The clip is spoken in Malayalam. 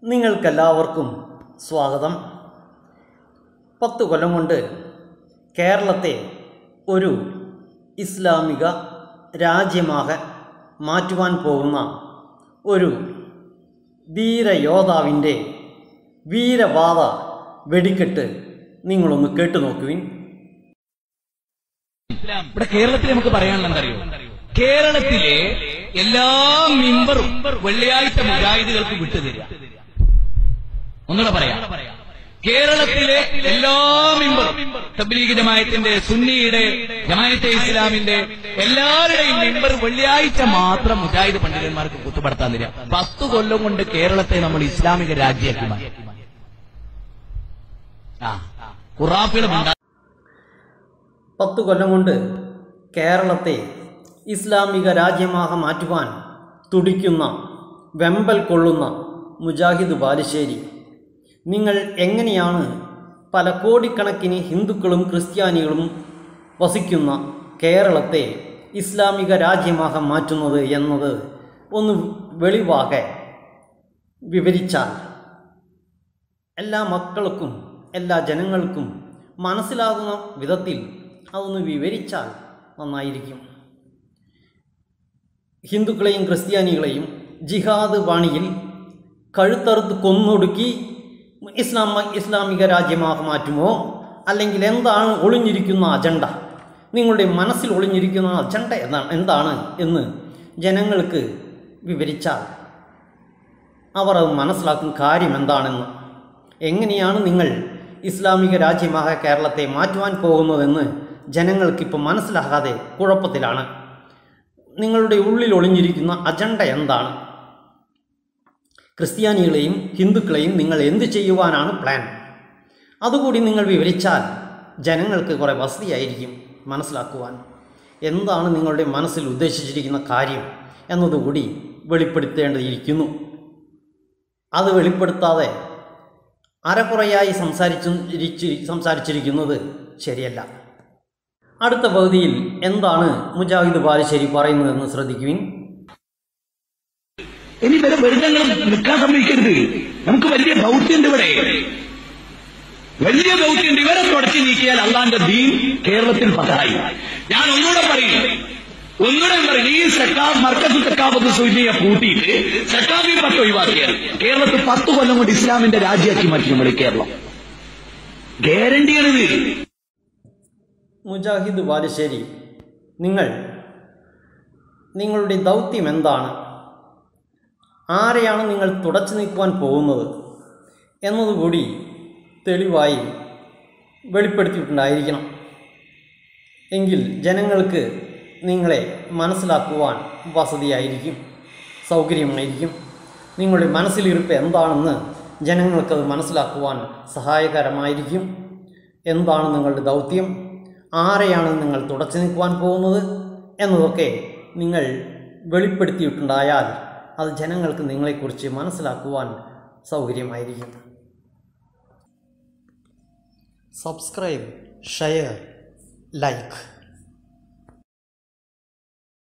നിങ്ങൾക്കെല്ലാവർക്കും സ്വാഗതം പത്ത് കൊല്ലം കൊണ്ട് കേരളത്തെ ഒരു ഇസ്ലാമിക രാജ്യമാകെ മാറ്റുവാൻ പോകുന്ന ഒരു ധീരയോദ്ധാവിൻ്റെ വീരവാദ വെടിക്കെട്ട് നിങ്ങളൊന്ന് കേട്ടു നോക്കുവിൻ ഇവിടെ കേരളത്തിൽ നമുക്ക് പറയാനുള്ള എന്തറിയോ കേരളത്തിലെ എല്ലാ മെമ്പറും വെള്ളിയാഴ്ച മുജാഹിദുകൾക്ക് വിട്ടുതരിക ഒന്നുകൂടെ പറയാം കേരളത്തിലെ എല്ലാ മെമ്പറും തബ്ലീഗ് ജമായത്തിന്റെ സുന്നിയുടെ ജമായത്തെ ഇസ്ലാമിന്റെ എല്ലാവരുടെയും മെമ്പർ വെള്ളിയാഴ്ച മാത്രം മുജാഹിദ് പണ്ഡിതന്മാർക്ക് കുത്തുപെടുത്താൻ തരിക പത്ത് കൊല്ലം കൊണ്ട് കേരളത്തെ നമ്മൾ ഇസ്ലാമിക രാജ്യമാക്കി മാറ്റി ആ ഖുറാഫികളും ഉണ്ടാ പത്തു കൊല്ലം കൊണ്ട് കേരളത്തെ ഇസ്ലാമിക രാജ്യമാകെ മാറ്റുവാൻ തുടിക്കുന്ന വെമ്പൽ കൊള്ളുന്ന മുജാഹിദ് ബാലുശ്ശേരി നിങ്ങൾ എങ്ങനെയാണ് പല കോടിക്കണക്കിന് ഹിന്ദുക്കളും ക്രിസ്ത്യാനികളും വസിക്കുന്ന കേരളത്തെ ഇസ്ലാമിക രാജ്യമാകെ മാറ്റുന്നത് എന്നത് ഒന്ന് വെളിവാകെ വിവരിച്ചാൽ എല്ലാ മക്കൾക്കും എല്ലാ ജനങ്ങൾക്കും മനസ്സിലാകുന്ന വിധത്തിൽ അതൊന്ന് വിവരിച്ചാൽ നന്നായിരിക്കും ഹിന്ദുക്കളെയും ക്രിസ്ത്യാനികളെയും ജിഹാദ് വാണിയിൽ കഴുത്തറുത്ത് കൊന്നൊടുക്കി ഇസ്ലാം ഇസ്ലാമിക രാജ്യമാക്കി മാറ്റുമോ അല്ലെങ്കിൽ എന്താണ് ഒളിഞ്ഞിരിക്കുന്ന അജണ്ട നിങ്ങളുടെ മനസ്സിൽ ഒളിഞ്ഞിരിക്കുന്ന അജണ്ട എന്താണ് എന്താണ് എന്ന് ജനങ്ങൾക്ക് വിവരിച്ചാൽ അവർ അത് മനസ്സിലാക്കും കാര്യം എന്താണെന്ന് എങ്ങനെയാണ് നിങ്ങൾ ഇസ്ലാമിക രാജ്യമായ കേരളത്തെ മാറ്റുവാൻ പോകുന്നതെന്ന് ജനങ്ങൾക്കിപ്പോൾ മനസ്സിലാകാതെ കുഴപ്പത്തിലാണ് നിങ്ങളുടെ ഉള്ളിൽ ഒളിഞ്ഞിരിക്കുന്ന അജണ്ട എന്താണ് ക്രിസ്ത്യാനികളെയും ഹിന്ദുക്കളെയും നിങ്ങൾ എന്ത് ചെയ്യുവാനാണ് പ്ലാൻ അതുകൂടി നിങ്ങൾ വിവരിച്ചാൽ ജനങ്ങൾക്ക് കുറേ വസതിയായിരിക്കും മനസ്സിലാക്കുവാൻ എന്താണ് നിങ്ങളുടെ മനസ്സിൽ ഉദ്ദേശിച്ചിരിക്കുന്ന കാര്യം എന്നതുകൂടി വെളിപ്പെടുത്തേണ്ടിയിരിക്കുന്നു അത് വെളിപ്പെടുത്താതെ അരക്കുറയായി സംസാരിച്ചു സംസാരിച്ചിരിക്കുന്നത് ശരിയല്ല അടുത്ത പകുതിയിൽ എന്താണ് മുജാഹിദ് ബാലുശ്ശേരി പറയുന്നതെന്ന് ശ്രദ്ധിക്കുവിൻ ഇനി വരെ വെറുതെ നിൽക്കാൻ സമ്മതിക്കരുത് നമുക്ക് വലിയ ദൗത്യമുണ്ട് ഇവിടെ വലിയ ദൗത്യമുണ്ട് ഇവരെ തുടച്ചു നീക്കിയാൽ അള്ളാന്റെ ദീൻ കേരളത്തിൽ പതായി ഞാൻ ഒന്നുകൂടെ പറയും ഒന്നുകൂടെ പറയും ഈ സക്കാഫ് മർക്കസ് സക്കാഫത്ത് സൂചിയെ കൂട്ടിയിട്ട് സക്കാഫി പത്ത് ഒഴിവാക്കിയാൽ കേരളത്തിൽ പത്ത് കൊല്ലം കൊണ്ട് ഇസ്ലാമിന്റെ രാജ്യമാക്കി മാറ്റി നമ്മൾ കേരളം ഗ്യാരണ്ടിയാണിത് മുജാഹിദ് ബാലുശ്ശേരി നിങ്ങൾ നിങ്ങളുടെ ദൗത്യം എന്താണ് ആരെയാണ് നിങ്ങൾ തുടച്ചു നീക്കുവാൻ പോകുന്നത് എന്നതുകൂടി തെളിവായി വെളിപ്പെടുത്തിയിട്ടുണ്ടായിരിക്കണം എങ്കിൽ ജനങ്ങൾക്ക് നിങ്ങളെ മനസ്സിലാക്കുവാൻ വസതിയായിരിക്കും സൗകര്യമായിരിക്കും നിങ്ങളുടെ മനസ്സിലിരുപ്പ് എന്താണെന്ന് ജനങ്ങൾക്കത് മനസ്സിലാക്കുവാൻ സഹായകരമായിരിക്കും എന്താണ് നിങ്ങളുടെ ദൗത്യം ആരെയാണ് നിങ്ങൾ തുടച്ചു നിൽക്കുവാൻ പോകുന്നത് എന്നതൊക്കെ നിങ്ങൾ വെളിപ്പെടുത്തിയിട്ടുണ്ടായാൽ അത് ജനങ്ങൾക്ക് നിങ്ങളെക്കുറിച്ച് മനസ്സിലാക്കുവാൻ സൗകര്യമായിരിക്കും സബ്സ്ക്രൈബ് ഷെയർ ലൈക്ക്